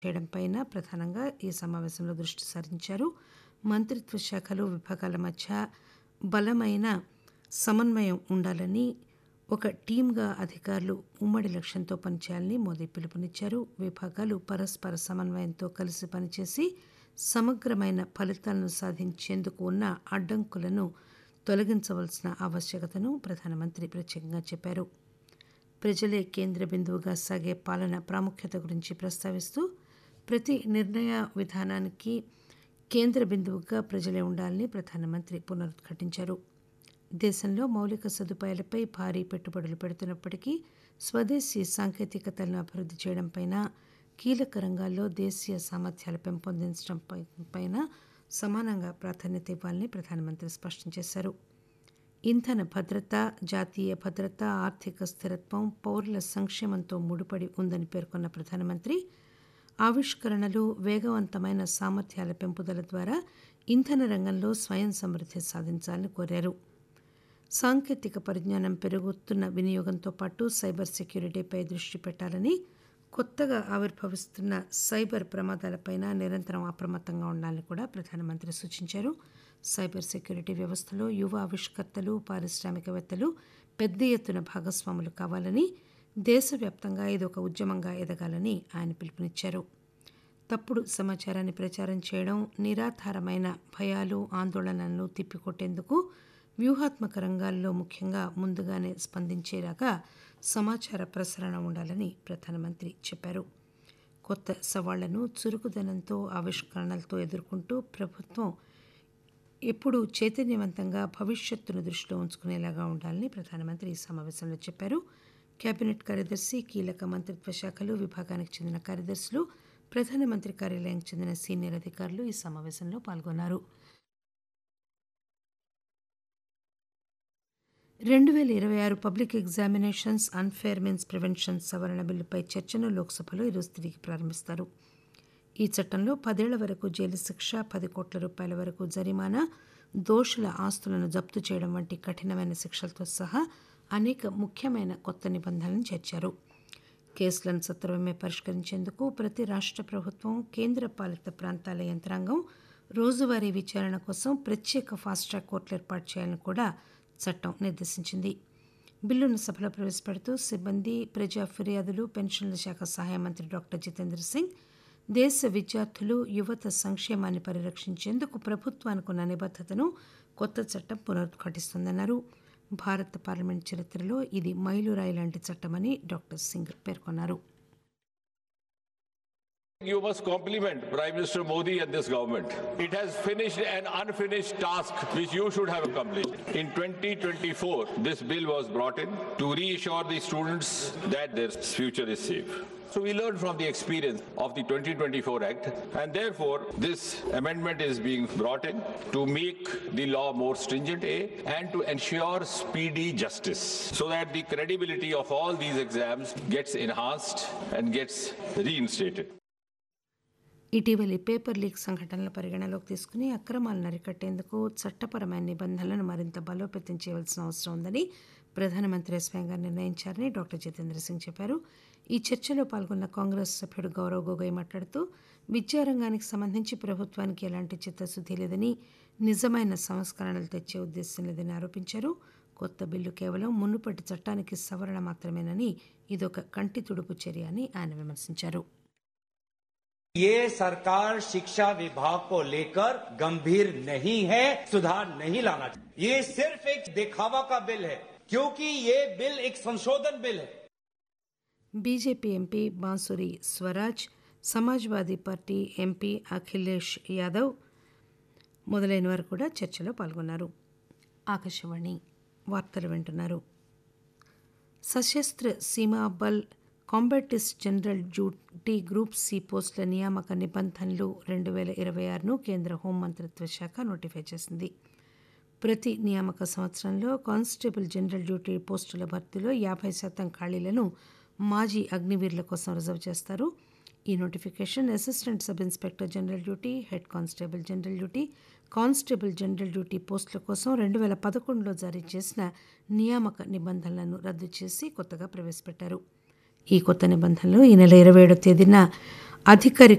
చేయడంపైన ప్రధానంగా ఈ సమావేశంలో దృష్టి సారించారు మంత్రిత్వ శాఖలు విభాగాల మధ్య బలమైన సమన్వయం ఉండాలని ఒక టీమ్గా అధికారులు ఉమ్మడి లక్ష్యంతో పనిచేయాలని మోదీ పిలుపునిచ్చారు విభాగాలు పరస్పర సమన్వయంతో కలిసి పనిచేసి సమగ్రమైన ఫలితాలను సాధించేందుకు ఉన్న అడ్డంకులను తొలగించవలసిన ఆవశ్యకతను ప్రధానమంత్రి ప్రత్యేకంగా చెప్పారు ప్రజలే కేంద్ర బిందువుగా సాగే పాలన ప్రాముఖ్యత గురించి ప్రస్తావిస్తూ ప్రతి నిర్ణయ విధానానికి కేంద్ర బిందువుగా ప్రజలే ఉండాలని ప్రధానమంత్రి పునరుద్ఘాటించారు దేశంలో మౌలిక సదుపాయాలపై భారీ పెట్టుబడులు పెడుతున్నప్పటికీ స్వదేశీ సాంకేతికతలను అభివృద్ధి చేయడంపైన కీలక రంగాల్లో దేశీయ సామర్థ్యాలు పెంపొందించడం పైన సమానంగా ప్రాధాన్యత ఇవ్వాలని ప్రధానమంత్రి స్పష్టం చేశారు ఇంధన భద్రత జాతీయ భద్రత ఆర్థిక స్థిరత్వం పౌరుల సంక్షేమంతో ముడిపడి ఉందని పేర్కొన్న ప్రధానమంత్రి ఆవిష్కరణలు వేగవంతమైన సామర్థ్యాల పెంపుదల ద్వారా ఇంధన రంగంలో స్వయం సమృద్ధి సాధించాలని కోరారు సాంకేతిక పరిజ్ఞానం పెరుగుతున్న వినియోగంతో పాటు సైబర్ సెక్యూరిటీపై దృష్టి పెట్టాలని కొత్తగా ఆవిర్భవిస్తున్న సైబర్ ప్రమాదాలపైన నిరంతరం అప్రమత్తంగా ఉండాలని కూడా ప్రధానమంత్రి సూచించారు సైబర్ సెక్యూరిటీ వ్యవస్థలో యువ ఆవిష్కర్తలు పారిశ్రామికవేత్తలు పెద్ద ఎత్తున భాగస్వాములు కావాలని దేశవ్యాప్తంగా ఇది ఒక ఉద్యమంగా ఎదగాలని ఆయన పిలుపునిచ్చారు తప్పుడు సమాచారాన్ని ప్రచారం చేయడం నిరాధారమైన భయాలు ఆందోళనలను తిప్పికొట్టేందుకు వ్యూహాత్మక రంగాల్లో ముఖ్యంగా ముందుగానే స్పందించేలాగా సమాచార ప్రసరణ ఉండాలని ప్రధానమంత్రి చెప్పారు కొత్త సవాళ్లను చురుకుదనంతో ఆవిష్కరణలతో ఎదుర్కొంటూ ప్రభుత్వం ఎప్పుడూ చైతన్యవంతంగా భవిష్యత్తును దృష్టిలో ఉంచుకునేలాగా ఉండాలని ప్రధానమంత్రి ఈ సమావేశంలో చెప్పారు కేబినెట్ కార్యదర్శి కీలక మంత్రిత్వ శాఖలు విభాగానికి చెందిన కార్యదర్శులు ప్రధానమంత్రి కార్యాలయానికి చెందిన సీనియర్ అధికారులు ఈ సమావేశంలో పాల్గొన్నారు రెండు వేల ఇరవై ఆరు public examinations unfair means prevention సవరణ బిల్లుపై చర్చను లోక్సభలో ఈరోజు తిరిగి ప్రారంభిస్తారు ఈ చట్టంలో పదేళ్ల వరకు జైలు శిక్ష పది కోట్ల రూపాయల వరకు జరిమానా దోషుల ఆస్తులను జప్తు చేయడం వంటి కఠినమైన శిక్షలతో సహా అనేక ముఖ్యమైన కొత్త నిబంధనలను చేర్చారు కేసులను సత్వరమే పరిష్కరించేందుకు ప్రతి రాష్ట్ర ప్రభుత్వం కేంద్ర పాలిత ప్రాంతాల యంత్రాంగం రోజువారీ విచారణ కోసం ప్రత్యేక ఫాస్ట్ ట్రాక్ కోర్టులు ఏర్పాటు చేయాలని కూడా చట్టం నిర్దేశించింది బిల్లును సభలో ప్రవేశపెడుతూ సిబ్బంది ప్రజా ఫిర్యాదులు పెన్షన్ల శాఖ సహాయ మంత్రి డాక్టర్ జితేంద్ర సింగ్ దేశ విద్యార్థులు యువత సంక్షేమాన్ని పరిరక్షించేందుకు ప్రభుత్వానికి ఉన్న నిబద్ధతను కొత్త చట్టం పునరుద్ఘాటిస్తుందన్నారు భారత పార్లమెంట్ చరిత్రలో ఇది మైలురాయి లాంటి చట్టమని డాక్టర్ సింగ్ పేర్కొన్నారు You must compliment Prime Minister Modi and this government. It has finished an unfinished task which you should have accomplished. In 2024, this bill was brought in to reassure the students that their future is safe. So we learned from the experience of the 2024 Act and therefore this amendment is being brought in to make the law more stringent A, and to ensure speedy justice so that the credibility of all these exams gets enhanced and gets reinstated. ఇటీవలి paper leak సంఘటనల పరిగణలోకి తీసుకుని అక్రమాలను అరికట్టేందుకు చట్టపరమైన నిబంధనలను మరింత బలోపేతం చేయవలసిన అవసరం ఉందని ప్రధానమంత్రి స్వయంగా నిర్ణయించారని డాక్టర్ జితేంద్ర సింగ్ చెప్పారు ఈ చర్చలో పాల్గొన్న కాంగ్రెస్ సభ్యుడు గౌరవ్ గొగోయ్ మాట్లాడుతూ విద్యారంగానికి సంబంధించి ప్రభుత్వానికి ఎలాంటి చిత్తశుద్ధి లేదని నిజమైన సంస్కరణలు తెచ్చే ఉద్దేశం లేదని ఆరోపించారు కొత్త బిల్లు కేవలం మునుపటి చట్టానికి సవరణ మాత్రమేనని ఇదొక కంటి తుడుపు చర్య అని ఆయన విమర్శించారు ये सरकार शिक्षा विभाग को लेकर गंभीर नहीं है सुधार नहीं लाना चाहिए ये सिर्फ एक दिखावा का बिल है क्योंकि ये बिल एक संशोधन बिल है BJP MP Bansuri Swaraj Samajwadi party MP Akhilesh Yadav మొదలైన వారు కూడా చర్చలో పాల్గొన్నారు ఆకాశవాణి వార్తలు వింటున్నారు Sashastra Seema Bal combatised general duty group C పోస్టుల నియామక నిబంధనలు రెండు వేల ఇరవై ఆరును కేంద్ర హోంమంత్రిత్వ శాఖ నోటిఫై చేసింది ప్రతి నియామక సంవత్సరంలో కానిస్టేబుల్ జనరల్ డ్యూటీ పోస్టుల భర్తీలో యాభై శాతం ఖాళీలను మాజీ అగ్నివీరుల కోసం రిజర్వ్ చేస్తారు ఈ notification assistant sub inspector general duty head constable general duty constable general duty పోస్టుల కోసం రెండు వేల పదకొండులో జారీ చేసిన నియామక నిబంధనలను రద్దు చేసి కొత్తగా ప్రవేశపెట్టారు ఈ కొత్త నిబంధనలు ఈ నెల ఇరవై ఏడో తేదీన అధికారిక